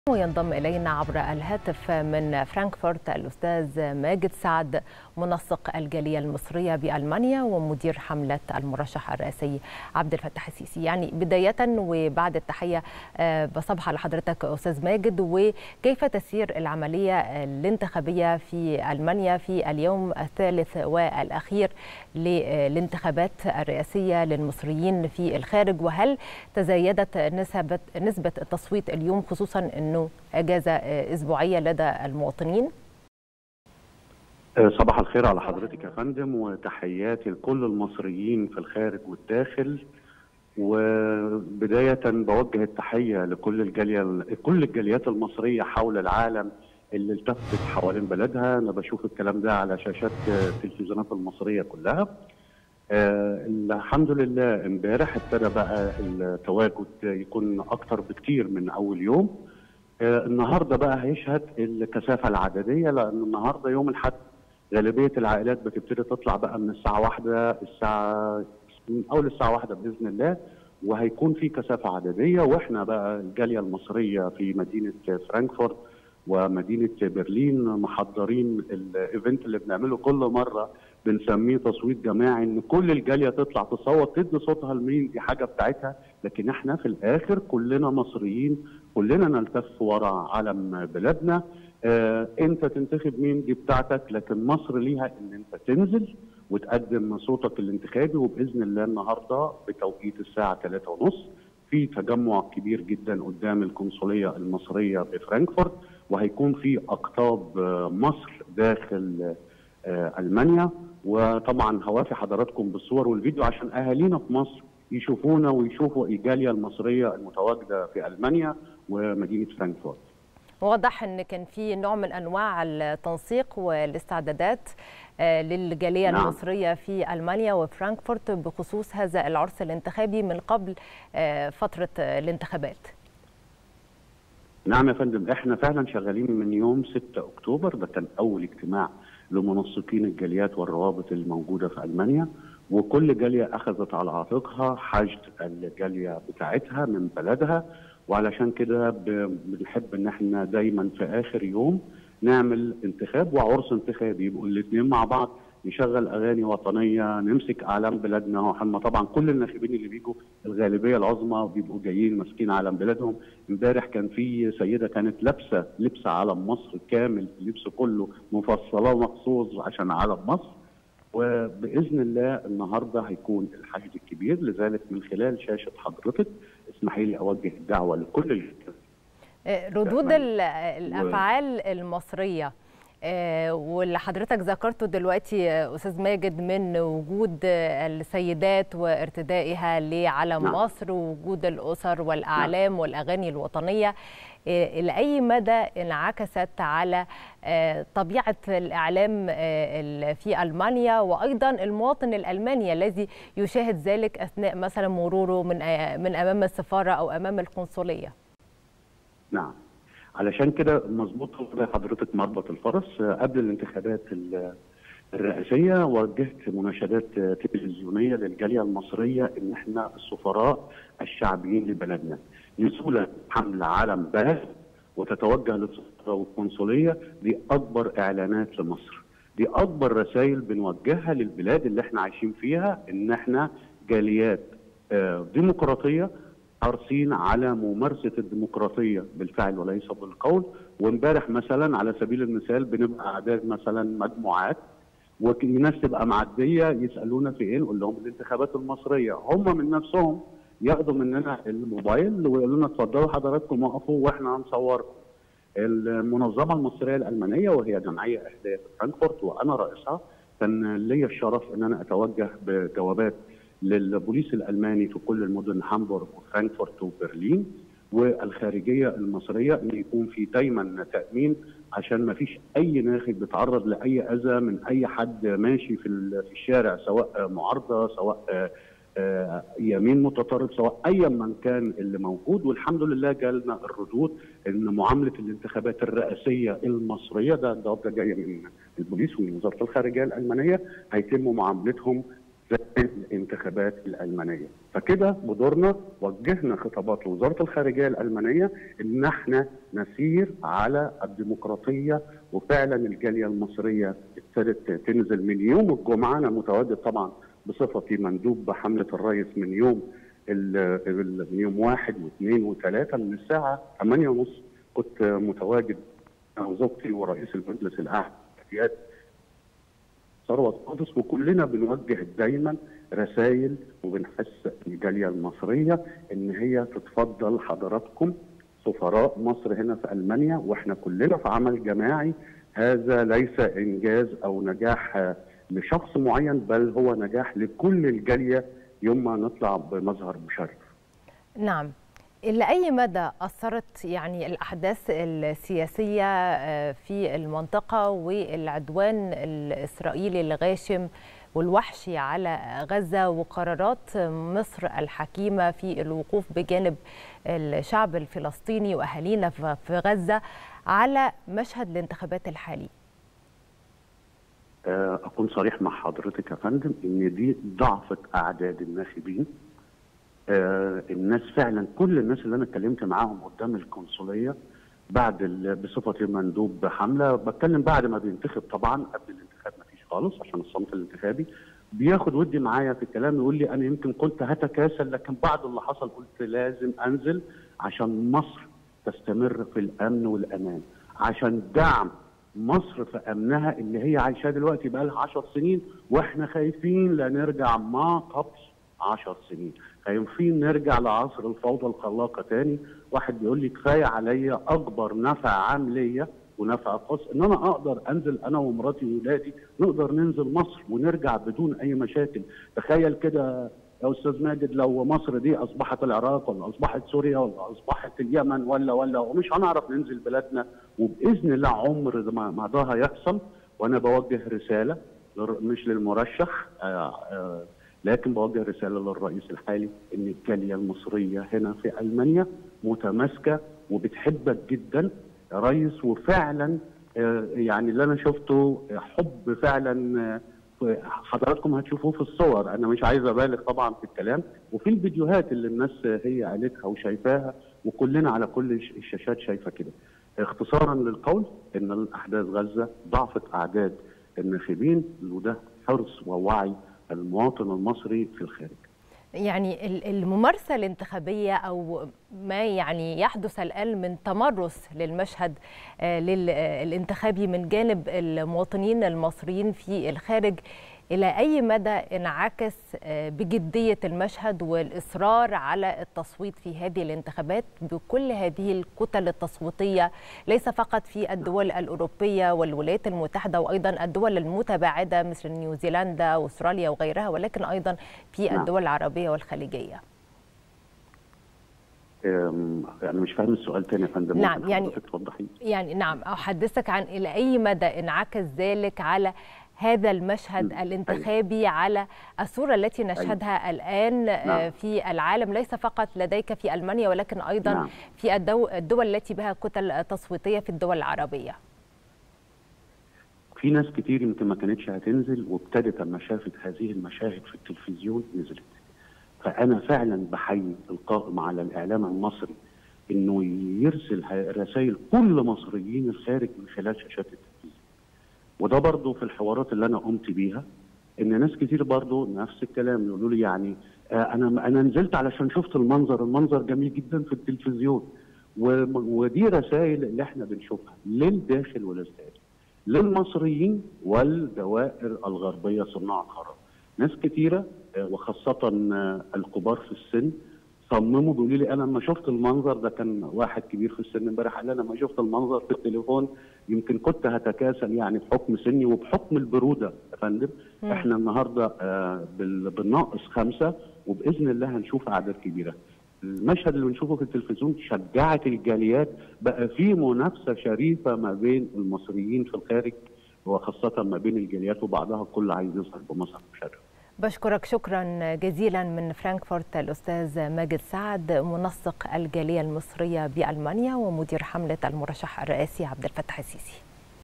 وينضم إلينا عبر الهاتف من فرانكفورت الأستاذ ماجد سعد منسق الجالية المصرية بألمانيا ومدير حملة المرشح الرئاسي عبد الفتاح السيسي يعني بداية وبعد التحية بصبح على حضرتك أستاذ ماجد وكيف تسير العملية الانتخابية في ألمانيا في اليوم الثالث والأخير للانتخابات الرئاسية للمصريين في الخارج وهل تزايدت نسبة نسبة التصويت اليوم خصوصا أنه اجازه اسبوعيه لدى المواطنين صباح الخير على حضرتك يا فندم وتحياتي لكل المصريين في الخارج والداخل وبدايه بوجه التحيه لكل الجاليه كل الجاليات المصريه حول العالم اللي التفت حوالين بلدها انا بشوف الكلام ده على شاشات التلفزيونات المصريه كلها آه الحمد لله امبارح ابتدى بقى التواجد يكون اكتر بكتير من اول يوم آه النهارده بقى هيشهد الكثافه العدديه لان النهارده يوم الاحد غالبيه العائلات بتبتدي تطلع بقى من الساعه واحدة الساعه من اول الساعه واحدة باذن الله وهيكون في كثافه عدديه واحنا بقى الجاليه المصريه في مدينه فرانكفورت ومدينه برلين محضرين الايفنت اللي بنعمله كل مره بنسميه تصويت جماعي ان كل الجاليه تطلع تصوت تدي صوتها لمين دي حاجه بتاعتها لكن احنا في الاخر كلنا مصريين كلنا نلتف ورا علم بلادنا اه انت تنتخب مين دي بتاعتك لكن مصر ليها ان انت تنزل وتقدم صوتك الانتخابي وباذن الله النهارده بتوقيت الساعه 3:30 في تجمع كبير جدا قدام القنصليه المصريه بفرانكفورت وهيكون في اقطاب مصر داخل المانيا وطبعا هوافي حضراتكم بالصور والفيديو عشان اهالينا في مصر يشوفونا ويشوفوا الجاليه المصريه المتواجده في المانيا ومدينه فرانكفورت. واضح ان كان في نوع من انواع التنسيق والاستعدادات للجاليه نعم. المصريه في المانيا وفرانكفورت بخصوص هذا العرس الانتخابي من قبل فتره الانتخابات. نعم يا فندم احنا فعلا شغالين من يوم 6 اكتوبر ده كان اول اجتماع لمنسقين الجاليات والروابط الموجوده في المانيا وكل جاليه اخذت على عاتقها حشد الجاليه بتاعتها من بلدها وعلشان كده بنحب ان احنا دايما في اخر يوم نعمل انتخاب وعرس انتخابي يبقوا الاثنين مع بعض نشغل اغاني وطنيه نمسك اعلام بلادنا وحنا طبعا كل الناخبين اللي بيجوا الغالبيه العظمى بيبقوا جايين ماسكين علم بلادهم امبارح كان في سيده كانت لابسه لبس علم مصر كامل اللبس كله مفصلاه مخصوص عشان علم مصر وباذن الله النهارده هيكون الحشد الكبير لذلك من خلال شاشه حضرتك اسمحي لي اوجه الدعوه لكل ردود الافعال المصريه واللي حضرتك ذكرته دلوقتي استاذ ماجد من وجود السيدات وارتدائها لعلم نعم. مصر ووجود الاسر والاعلام نعم. والاغاني الوطنيه لاي مدى انعكست على طبيعه الاعلام في المانيا وايضا المواطن الالماني الذي يشاهد ذلك اثناء مثلا مروره من من امام السفاره او امام القنصليه نعم علشان كده مظبوط حضرتك مربط الفرس قبل الانتخابات الرئاسيه وجهت مناشدات تلفزيونيه للجاليه المصريه ان احنا السفراء الشعبيين لبلدنا نزول حمل علم بلد وتتوجه للسفاره والقنصليه دي اكبر اعلانات لمصر دي اكبر رسائل بنوجهها للبلاد اللي احنا عايشين فيها ان احنا جاليات ديمقراطيه حريصين على ممارسه الديمقراطيه بالفعل وليس بالقول وامبارح مثلا على سبيل المثال بنبقى اعداد مثلا مجموعات وناس تبقى معديه يسالونا في ايه نقول لهم الانتخابات المصريه هم من نفسهم ياخدوا مننا الموبايل ويقولوا لنا اتفضلوا حضراتكم وقفوا واحنا هنصوركم. المنظمه المصريه الالمانيه وهي جمعيه اهليه في فرانكفورت وانا رئيسها كان لي الشرف ان انا اتوجه بجوابات للبوليس الالماني في كل المدن هامبورغ وفرانكفورت وبرلين والخارجيه المصريه ان يكون في دايما تامين عشان ما فيش اي ناخب بيتعرض لاي اذى من اي حد ماشي في الشارع سواء معارضه سواء يمين متطرف سواء ايا من كان اللي موجود والحمد لله جالنا الردود ان معامله الانتخابات الرئاسيه المصريه ده ده جايه من البوليس ومن وزاره الخارجيه الالمانيه هيتم معاملتهم زي الانتخابات الالمانيه فكده بدورنا وجهنا خطابات لوزاره الخارجيه الالمانيه ان احنا نسير على الديمقراطيه وفعلا الجاليه المصريه ابتدت تنزل من يوم الجمعه انا متواجد طبعا بصفتي مندوب بحمله الرئيس من يوم من يوم واحد واثنين وثلاثه من الساعه 8 ونص كنت متواجد انا وزوجتي ورئيس المجلس الاعلى ثروت قدس وكلنا بنوجه دايما رسائل وبنحس الجاليه المصريه ان هي تتفضل حضراتكم سفراء مصر هنا في المانيا واحنا كلنا في عمل جماعي هذا ليس انجاز او نجاح لشخص معين بل هو نجاح لكل الجاليه يوم ما نطلع بمظهر مشرف. نعم إلى أي مدى أثرت يعني الأحداث السياسية في المنطقة والعدوان الإسرائيلي الغاشم والوحشي على غزة وقرارات مصر الحكيمة في الوقوف بجانب الشعب الفلسطيني وأهالينا في غزة على مشهد الانتخابات الحالي أكون صريح مع حضرتك يا فندم إن دي ضعفت أعداد الناخبين آه الناس فعلا كل الناس اللي انا اتكلمت معاهم قدام القنصليه بعد بصفتي مندوب حمله بتكلم بعد ما بينتخب طبعا قبل الانتخاب ما فيش خالص عشان الصمت الانتخابي بياخد ودي معايا في الكلام يقول لي انا يمكن كنت هتكاسل لكن بعد اللي حصل قلت لازم انزل عشان مصر تستمر في الامن والامان عشان دعم مصر في امنها اللي هي عايشاه دلوقتي بقى لها 10 سنين واحنا خايفين لا نرجع ما قبل 10 سنين خايفين نرجع لعصر الفوضى الخلاقه تاني واحد بيقول لي كفايه عليا اكبر نفع عام ليا ونفع خاص ان انا اقدر انزل انا ومراتي واولادي نقدر ننزل مصر ونرجع بدون اي مشاكل تخيل كده يا استاذ ماجد لو مصر دي اصبحت العراق ولا اصبحت سوريا ولا اصبحت اليمن ولا ولا ومش هنعرف ننزل بلادنا وباذن الله عمر ما ده هيحصل وانا بوجه رساله مش للمرشح آآ آآ لكن بوجه رساله للرئيس الحالي ان الجاليه المصريه هنا في المانيا متماسكه وبتحبك جدا يا ريس وفعلا يعني اللي انا شفته حب فعلا حضراتكم هتشوفوه في الصور انا مش عايز ابالغ طبعا في الكلام وفي الفيديوهات اللي الناس هي قالتها وشايفاها وكلنا على كل الشاشات شايفه كده اختصارا للقول ان الاحداث غزه ضعفت اعداد الناخبين وده حرص ووعي المواطن المصري في الخارج يعني الممارسة الانتخابية أو ما يعني يحدث الآن من تمرس للمشهد الانتخابي من جانب المواطنين المصريين في الخارج إلى أي مدى انعكس بجدية المشهد والإصرار على التصويت في هذه الانتخابات بكل هذه الكتل التصويتية ليس فقط في الدول الأوروبية والولايات المتحدة وأيضا الدول المتباعدة مثل نيوزيلندا وأستراليا وغيرها ولكن أيضا في الدول العربية والخليجية انا مش فاهم السؤال تاني يا فندم نعم يعني يعني نعم احدثك عن الى اي مدى انعكس ذلك على هذا المشهد الانتخابي أيوة. على الصورة التي نشهدها أيوة. الآن نعم. في العالم ليس فقط لديك في ألمانيا ولكن أيضا نعم. في الدول التي بها كتل تصويتية في الدول العربية في ناس كتير يمكن ما كانتش هتنزل وابتدت اما شافت هذه المشاهد في التلفزيون نزلت فانا فعلا بحيي القائم على الاعلام المصري انه يرسل رسائل كل مصريين الخارج من خلال شاشات التلفزيون وده برضه في الحوارات اللي انا قمت بيها ان ناس كتير برضه نفس الكلام يقولوا لي يعني آه انا انا نزلت علشان شفت المنظر المنظر جميل جدا في التلفزيون ودي رسائل اللي احنا بنشوفها للداخل وللخارج للمصريين والدوائر الغربيه صناع القرار ناس كتيره وخاصه الكبار في السن صمموا بيقولوا لي انا لما شفت المنظر ده كان واحد كبير في السن امبارح قال انا لما شفت المنظر في التليفون يمكن كنت هتكاسل يعني بحكم سني وبحكم البروده يا فندم احنا النهارده آه بالناقص خمسه وباذن الله هنشوف اعداد كبيره. المشهد اللي بنشوفه في التلفزيون شجعت الجاليات بقى في منافسه شريفه ما بين المصريين في الخارج وخاصه ما بين الجاليات وبعضها الكل عايز يظهر بمظهر مشرف. بشكرك شكرا جزيلا من فرانكفورت الأستاذ ماجد سعد منسق الجالية المصرية بألمانيا ومدير حملة المرشح الرئاسي عبد الفتاح السيسي